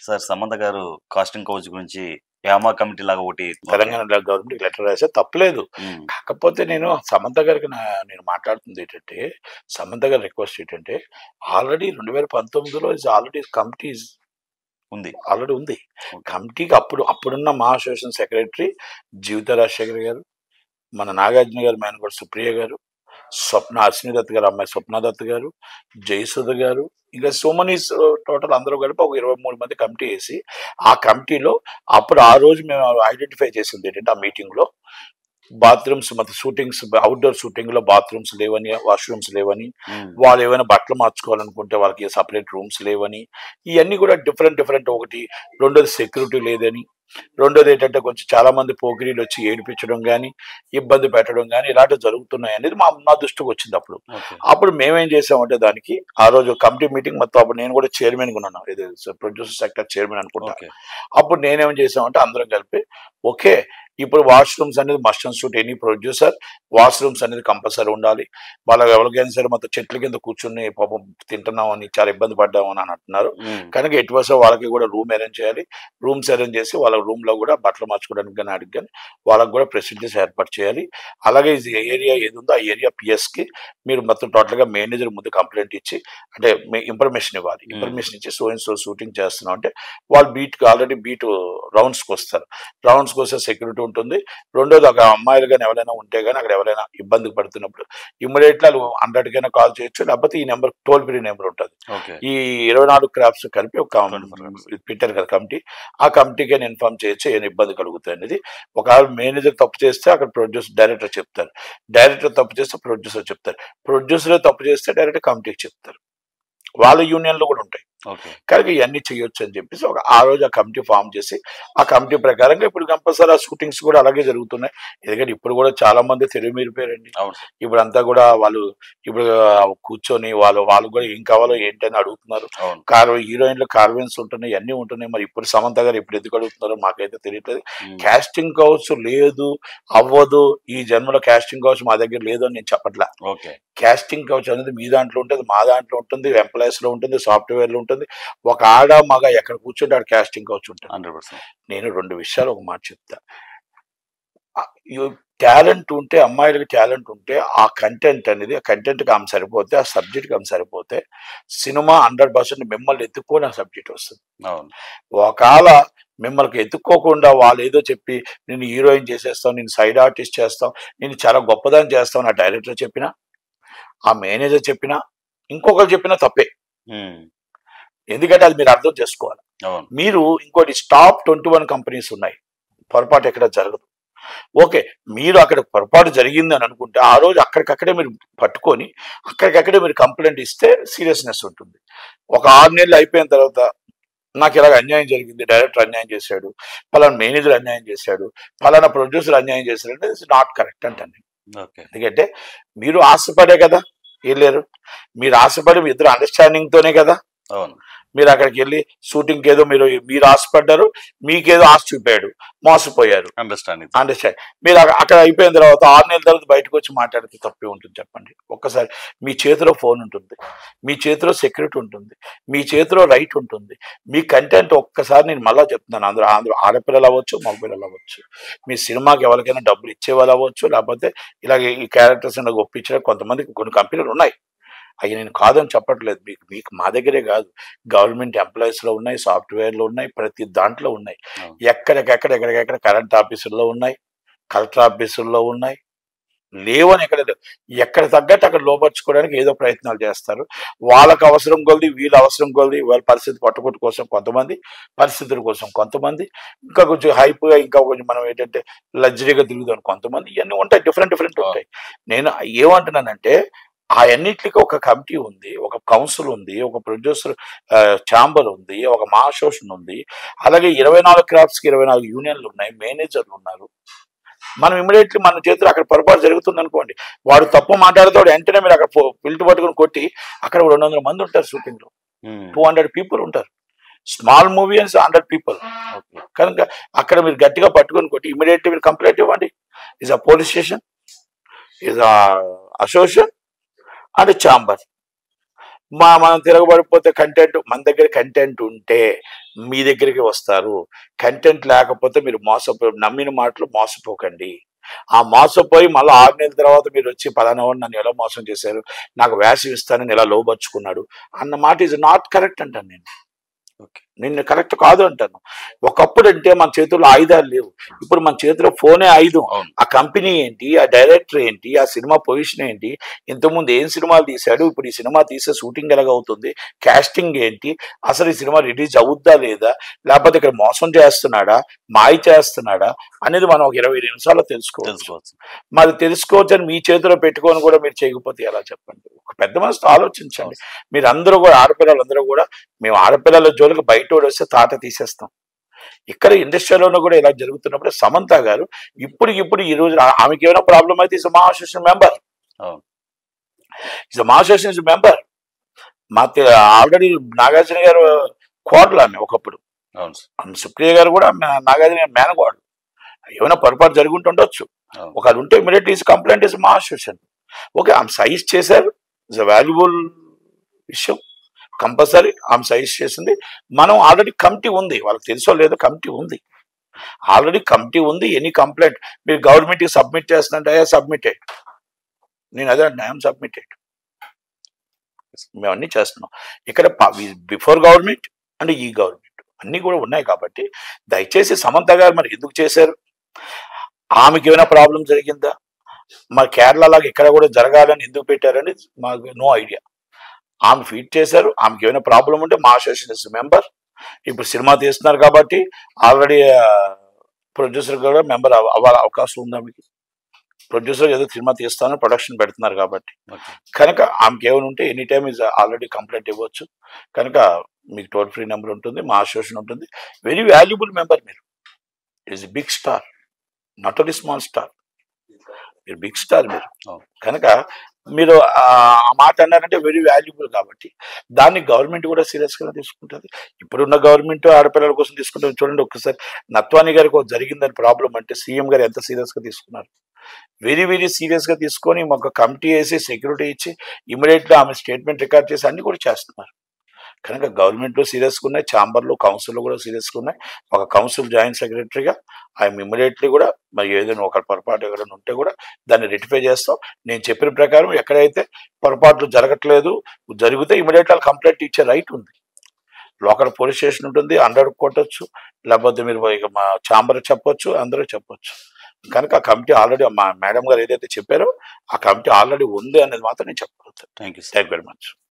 Sir Samantha గారు casting couch గురించి యామా committee లాగా ఒకటి తెలంగాణ గవర్నమెంట్ లెటర్ రాస్తే తప్పలేదు ఉమ్, కాకపోతే నేను సమంత గారికి నా నేను మాట్లాడుతుంది ఏంటంటే సమంత గారి రిక్వెస్ట్ ఏంటంటే ఆల్రెడీ రెండు వేల పంతొమ్మిదిలో ఇస్ ఆల్రెడీ కమిటీ ఉంది ఆల్రెడీ ఉంది కమిటీకి అప్పుడు అప్పుడున్న మా అసోసియేషన్ సెక్రటరీ జీవిత రాజశేఖర్ గారు మన నాగార్జున గారు మేనగోడు సుప్రియ గారు స్వప్న అశ్వినిదత్ గారు అమ్మాయి స్వప్నదత్ గారు జయసుధ గారు ఇంకా సో మనీ టోటల్ అందరూ కలిపి ఒక ఇరవై మూడు మంది కమిటీ వేసి ఆ కమిటీలో అప్పుడు ఆ రోజు మేము ఐడెంటిఫై చేసింది ఏంటంటే ఆ మీటింగ్ లో బాత్రూమ్స్ మొత్తం షూటింగ్స్ అవుట్డోర్ షూటింగ్ లో బాత్రూమ్స్ లేవని వాష్రూమ్స్ లేవని ఉమ్, వాళ్ళు ఏమైనా బట్టలు మార్చుకోవాలనుకుంటే వాళ్ళకి సపరేట్ రూమ్స్ లేవని ఇవన్నీ కూడా డిఫరెంట్ డిఫరెంట్ ఒకటి రెండోది సెక్యూరిటీ లేదని రెండోది ఏంటంటే కొంచెం చాలా మంది పోకిరీలు వచ్చి ఏడిపించడం కానీ ఇబ్బంది పెట్టడం కానీ ఇలాంటివి జరుగుతున్నాయి అనేది మా మా దృష్టికి వచ్చింది అప్పుడు ఓకే అప్పుడు మేమేం చేసామంటే దానికి ఆ రోజు కమిటీ మీటింగ్ మొత్తం అప్పుడు నేను కూడా చైర్మన్ ఉన్నాను ఇది ప్రొడ్యూసర్ సెక్టర్ చైర్మన్ అనుకుంటా ఓకే అప్పుడు నేనేం చేసామంటే అందరం కలిపి ఓకే ఇప్పుడు వాష్రూమ్స్ అనేది must and suit any producer washrooms అనేది కంపల్సరీ ఉండాలి వాళ్ళకి ఎవరికైనా సరే మొత్తం చెట్ల కింద కూర్చుని పాపం తింటున్నామని చాలా ఇబ్బంది పడ్డామని అని అంటున్నారు ఉమ్, కనుక ఎటు వస్తే వాళ్ళకి కూడా రూమ్ అరేంజ్ చేయాలి రూమ్స్ అరేంజ్ చేసి వాళ్ళ రూమ్ లో కూడా బట్టలు మార్చుకోవడానికి కానీ అడిగి కానీ వాళ్ళకి కూడా ఫెసిలిటీస్ ఏర్పాటు చేయాలి అలాగే ఈ ఏరియా ఏది ఉందో ఆ ఏరియా పిఎస్ కి మీరు మొత్తం టోటల్ గా మేనేజర్ ముందు కంప్లైంట్ ఇచ్చి అంటే ఇన్ఫర్మేషన్ ఇవ్వాలి Hmm. ఇన్ఫర్మేషన్ ఇచ్చి సో అండ్ సో షూటింగ్ చేస్తున్నాం అంటే వాళ్ళు బీట్ ఆల్రెడీ బీట్ రౌండ్స్ కి వస్తారు రౌండ్స్ కి వస్తే సెక్యూరిటీ ఉంటుంది రెండోది ఒక అమ్మాయిలు కానీ ఎవరైనా ఉంటే కానీ అక్కడ ఎవరైనా ఇబ్బంది పడుతున్నప్పుడు ఇమ్మీడియట్ వాళ్ళు హండ్రెడ్ కైనా కాల్ చేయొచ్చు లేకపోతే ఈ నెంబర్ టోల్ ఫ్రీ నెంబర్ ఉంటుంది ఓకే ఈ ఇరవై నాలుగు క్రాప్స్ కలిపి ఒక 24 crafts. పెట్టారు కదా కమిటీ ఆ కమిటీకి ఇన్ఫార్మ్ చేయొచ్చు ఏం ఇబ్బంది కలుగుతాయి అనేది ఒకవేళ మేనేజర్ తప్పు చేస్తే అక్కడ ప్రొడ్యూసర్ డైరెక్టర్ చెప్తారు డైరెక్టర్ తప్పు చేస్తే ప్రొడ్యూసర్ చెప్తారు ప్రొడ్యూసర్ తప్పు చేస్తే డైరెక్ట్ కమిటీకి చెప్తారు వాళ్ళ యూనియన్లు కూడా ఉంటాయి ఓకే కనుక ఇవన్నీ చేయొచ్చు అని చెప్పేసి ఒక ఆ రోజు ఆ కమిటీ ఫామ్ చేసి ఆ కమిటీ ప్రకారంగా ఇప్పుడు కంపల్సరీ ఆ షూటింగ్స్ కూడా అలాగే జరుగుతున్నాయి ఎందుకంటే ఇప్పుడు కూడా చాలా మంది తెలివి మీరిపోయారండి అవును సార్ ఇప్పుడు అంతా కూడా వాళ్ళు ఇప్పుడు ఆ, కూర్చొని వాళ్ళు వాళ్ళు కూడా ఏం కావాలో ఏంటని అడుగుతున్నారు అవును కార్ హీరోయిన్లు కార్వెన్స్ ఉంటున్నాయి అన్ని ఉంటున్నాయి మరి ఇప్పుడు సమంత గారు ఇప్పుడు ఎందుకు అడుగుతున్నారో మాకైతే తెలియట్లేదు ఉమ్, కాస్టింగ్ కౌచ్ లేదు అవ్వదు ఈ జన్మలో కాస్టింగ్ కౌచ్ మా దగ్గర లేదు అని నేను చెప్పట్లా ఓకే కాస్టింగ్ కౌచ్ అనేది మీ దాంట్లో ఉంటుంది మా దాంట్లో ఉంటుంది ఎంప్లాయీస్ లో ఉంటుంది సాఫ్ట్వేర్ లో ఉంటుంది ఒక ఆడ మగ ఎక్కడ కూర్చుంటే ఆడ కాస్టింగ్ కౌచ్ ఉంటుంది హండ్రెడ్ పర్సెంట్ నేను రెండు విషయాలు ఒక మాట చెప్తా టాలెంట్ ఉంటే అమ్మాయిలకి టాలెంట్ ఉంటే ఆ కంటెంట్ అనేది ఆ కంటెంట్కి ఆమె సరిపోతే ఆ సబ్జెక్ట్కి ఆమె సరిపోతే సినిమా హండ్రెడ్ పర్సెంట్ మిమ్మల్ని ఎత్తుకొని ఆ సబ్జెక్ట్ వస్తుంది అవును ఒకవేళ మిమ్మల్ని ఎత్తుక్కోకుండా వాళ్ళు ఏదో చెప్పి నేను హీరోయిన్ చేసేస్తాం నేను సైడ్ ఆర్టిస్ట్ చేస్తాం నేను చాలా గొప్పదాన్ని చేస్తాం నా డైరెక్టర్ చెప్పినా ఆ మేనేజర్ చెప్పినా ఇంకొకరు చెప్పినా తప్పే ఉమ్, ఎందుకంటే అది మీరు అర్థం చేసుకోవాలి అవును మీరు ఇంకోటి స్టాప్ ట్వంటీ వన్ కంపెనీస్ ఉన్నాయి పొరపాటు ఎక్కడ జరగదు ఓకే మీరు అక్కడ పొరపాటు జరిగింది అని అనుకుంటే ఆ రోజు అక్కడికక్కడే మీరు పట్టుకొని అక్కడికక్కడే మీరు కంప్లైంట్ ఇస్తే సీరియస్నెస్ ఉంటుంది ఒక ఆరు నెలలు అయిపోయిన తర్వాత నాకు ఇలాగ అన్యాయం జరిగింది డైరెక్టర్ అన్యాయం చేశాడు పలానా మేనేజర్ అన్యాయం చేశాడు పలానా ప్రొడ్యూసర్ అన్యాయం చేశాడు అంటే ఇట్స్ నాట్ కరెక్ట్ అంటాను ఓకే ఎందుకంటే మీరు ఆశపడే కదా వెళ్ళారు మీరు ఆశపడి మీ ఇద్దరు అండర్స్టాండింగ్ తోనే కదా అవును మీరు అక్కడికి వెళ్ళి షూటింగ్ ఏదో మీరు మీరు ఆశపడ్డారు మీకేదో ఆశ చూపాడు మోసపోయారు అండర్స్టాండింగ్ అండర్స్టాండ్ మీరు అక్క- అక్కడ అయిపోయిన తర్వాత ఆరు నెలల తర్వాత బయటకు వచ్చి మాట్లాడితే తప్పే ఉంటుంది చెప్పండి ఒక్కసారి మీ చేతిలో ఫోన్ ఉంటుంది మీ చేతిలో సెక్యూరిటీ ఉంటుంది మీ చేతిలో రైట్ ఉంటుంది మీ కంటెంట్ ఒక్కసారి నేను మళ్ళా చెప్తున్నాను అందరూ అందరూ ఆడపిల్లలు అవ్వచ్చు మగపిల్లలు అవ్వచ్చు మీ సినిమాకి ఎవరికైనా డబ్బులు ఇచ్చేవాళ్ళు అవ్వచ్చు లేకపోతే ఇలాగే ఈ క్యారెక్టర్స్ నాకు ఒప్పించిన కొంతమంది కొన్ని కంపెనీలు ఉన్నాయి అవి నేను కాదని చెప్పట్లేదు మీకు మీకు మా దగ్గరే కాదు గవర్నమెంట్ ఎంప్లాయీస్ లో ఉన్నాయి సాఫ్ట్వేర్ లో ఉన్నాయి ప్రతి దాంట్లో ఉన్నాయి అవును. ఎక్కడికెక్కడ ఎక్కడికెక్కడ కరెంట్ ఆఫీసుల్లో ఉన్నాయి కలెక్టర్ ఆఫీసుల్లో ఉన్నాయి లేవని ఎక్కడ లేవు ఎక్కడ తగ్గట్టు అక్కడ లోపరుచుకోవడానికి ఏదో ప్రయత్నాలు చేస్తారు వాళ్ళకి అవసరం కొలది వీళ్ళ అవసరం కొలది వాళ్ళ పరిస్థితి పట్టుకొట్టు కోసం కొంతమంది పరిస్థితుల కోసం కొంతమంది ఇంకా కొంచెం హైప్గా ఇంకా కొంచెం మనం ఏంటంటే లగ్జరీగా తిరుగుదాం కొంతమంది ఇవన్నీ ఉంటాయి డిఫరెంట్ డిఫరెంట్ ఉంటాయి నేను ఏమంటున్నానంటే ఆ అన్నిటికీ ఒక కమిటీ ఉంది ఒక కౌన్సిల్ ఉంది ఒక ప్రొడ్యూసర్ ఛాంబర్ ఉంది ఒక మా అసోసియేషన్ ఉంది అలాగే ఇరవై నాలుగు క్రాఫ్ట్స్ కి ఇరవై నాలుగు యూనియన్లు ఉన్నాయి మేనేజర్లు ఉన్నారు మనం ఇమీడియట్లీ మన చేతిలో అక్కడ పొరపాటు జరుగుతుంది అనుకోండి వాడు తప్పు మాట్లాడతాడు వెంటనే మీరు అక్కడ పిల్టు పట్టుకుని కొట్టి అక్కడ రెండు వందల మంది ఉంటారు షూటింగ్ లో ఉమ్, టూ హండ్రెడ్ పీపుల్ ఉంటారు small movie and hundred people okay కనుక అక్కడ మీరు గట్టిగా పట్టుకొని కొట్టి ఇమీడియట్లీ మీరు కంప్లైంట్ ఇవ్వండి is a police station is a association and chamber మా మనం తిరగబడిపోతే కంటెంట్ మన దగ్గర కంటెంట్ ఉంటే మీ దగ్గరికి వస్తారు కంటెంట్ లేకపోతే మీరు మోసపో నమ్మిన మాటలు మోసపోకండి ఆ మోసపోయి మళ్ళీ ఆరు నెలల తర్వాత మీరు వచ్చి పలానా వాడు నన్ను ఎలా మోసం చేశారు నాకు వేసి ఇస్తానని ఎలా లోబర్చుకున్నాడు అన్న మాట ఈజ్ నాట్ కరెక్ట్ అంటాను నేను ఓకే నిన్ను కరెక్ట్ కాదు అంటాను ఒకప్పుడు అంటే మన చేతుల్లో ఆయుధాలు లేవు ఇప్పుడు మన చేతిలో ఫోనే ఆయుధం అవును ఆ కంపెనీ ఏంటి ఆ డైరెక్టర్ ఏంటి ఆ సినిమా పొజిషన్ ఏంటి ఇంతకుముందు ఏం సినిమాలు తీశాడు ఇప్పుడు ఈ సినిమా తీసే షూటింగ్ ఎలాగవుతుంది కాస్టింగ్ ఏంటి అసలు ఈ సినిమా రిలీజ్ అవుద్దా లేదా లేకపోతే ఇక్కడ మోసం చేస్తున్నాడా మాయ చేస్తున్నాడా అనేది మనం ఒక ఇరవై నిమిషాల్లో తెలుసుకోవచ్చు తెలుసుకోవచ్చు మరి తెలుసుకోవచ్చు అని మీ చేతిలో పెట్టుకొని కూడా మీరు చేయకపోతే ఎలా చెప్పండి ఒక పెద్ద మనసుతో ఆలోచించండి మీరు అందరూ కూడా ఆడపిల్లలందరూ కూడా మేము ఆడపిల్లల జోలికి బయట వస్తే తాట తీసేస్తాం ఇక్కడ ఇండస్ట్రీలోనూ కూడా ఇలా జరుగుతున్నప్పుడు సమంత గారు ఇప్పుడు ఇప్పుడు ఈ రోజు ఆ- ఆమెకి ఏమైనా ప్రాబ్లం అయితే ఇస్ మహాశేషన్ మెంబర్ అవును ఇస్ మహాశేషన్ ఇస్ మెంబర్ మా ఆల్రెడీ నాగార్జున గారు కోడలు ఆమె ఒకప్పుడు అవును సార్ ఆమె సుప్రియ గారు కూడా మా- నాగార్జున గారి మేనగోడలు ఏమైనా పొరపాటు జరుగుంటుండొచ్చు అవును ఒక అది ఉంటే immediate is complaint is association okay ఆమె సైజ్ చేశారు ఇస్ అ వాల్యుబుల్ విషయం కంపల్సరీ ఆమె సైజ్ చేసింది మనం ఆల్రెడీ కమిటీ ఉంది వాళ్ళకి తెలుసో లేదో కమిటీ ఉంది ఆల్రెడీ కమిటీ ఉంది ఎనీ కంప్లైంట్ మీరు గవర్నమెంట్కి సబ్మిట్ చేస్తుంటే అయ్యా సబ్మిటెడ్ నేను అదే ఐఎమ్ సబ్మిటెడ్ మేము అన్ని చేస్తున్నాం ఇక్కడ బిఫోర్ గవర్నమెంట్ అండ్ ఈ గవర్నమెంట్ అన్నీ కూడా ఉన్నాయి కాబట్టి దయచేసి సమంత గారు మరి ఎందుకు చేశారు ఆమెకి ఏమైనా ప్రాబ్లం జరిగిందా మరి కేరళ లాగా ఇక్కడ కూడా జరగాలని ఎందుకు పెట్టారని మాకు నో ఐడియా ఆమె ఫీట్ చేశారు ఆమెకి ఏమైనా ప్రాబ్లం ఉంటే మా అసోసియేషన్ మెంబర్ ఇప్పుడు సినిమా తీస్తున్నారు కాబట్టి ఆల్రెడీ ప్రొడ్యూసర్ కూడా మెంబర్ అవ్వాలి అవకాశం ఉంది ఆమెకి ప్రొడ్యూసర్ ఏదో సినిమా తీస్తానని ప్రొడక్షన్ పెడుతున్నారు కాబట్టి ఓకే కనుక ఆమెకి ఏమైనా ఉంటే any time is already complaint ఇవ్వచ్చు కనుక మీకు టోల్ ఫ్రీ నెంబర్ ఉంటుంది మా అసోసియేషన్ ఉంటుంది వెరీ వాల్యుబుల్ మెంబర్ మీరు is big star not only small star మీరు బిగ్ స్టార్ మీరు అవును. కనుక మీరు ఆ ఆ మాట అన్నారంటే వెరీ వాల్యుబుల్ కాబట్టి దాన్ని గవర్నమెంట్ కూడా సీరియస్ గా తీసుకుంటుంది ఇప్పుడున్న గవర్నమెంట్ ఆడపిల్లల కోసం తీసుకుంటుంది చూడండి ఒక్కసారి నత్వాని గారికి ఒక జరిగిందని ప్రాబ్లం అంటే సీఎం గారు ఎంత సీరియస్ గా తీసుకున్నారు వెరీ వెరీ సీరియస్ గా తీసుకొని మాకు కమిటీ వేసి సెక్యూరిటీ ఇచ్చి ఇమీడియట్ గా ఆమె స్టేట్మెంట్ రికార్డ్ చేసి అన్ని కూడా చేస్తున్నారు కనుక గవర్నమెంట్ లో సీరియస్ గా ఉన్నాయి ఛాంబర్ లో కౌన్సిల్ లో కూడా సీరియస్ గా ఉన్నాయి ఒక కౌన్సిల్ జాయింట్ సెక్రటరీగా ఆయన ఇమీడియట్లీ కూడా మరి ఏదైనా ఒక పొరపాటు ఎక్కడైనా ఉంటే కూడా దాన్ని రెటిఫై చేస్తాం నేను చెప్పిన ప్రకారం ఎక్కడైతే పొరపాట్లు జరగట్లేదు జరిగితే ఇమీడియట్ గా కంప్లైంట్ ఇచ్చే రైట్ ఉంది లోకల్ పోలీస్ స్టేషన్ ఉంటుంది అండర్ కొట్టచ్చు లేకపోతే మీరు ఇక మా ఛాంబర్ చెప్పొచ్చు అందరూ చెప్పొచ్చు కనుక ఆ కమిటీ ఆల్రెడీ మా మేడం గారు ఏదైతే చెప్పారో ఆ కమిటీ ఆల్రెడీ ఉంది అనేది మాత్రం నేను చెప్పగలుగుతాను thank you sir thank very much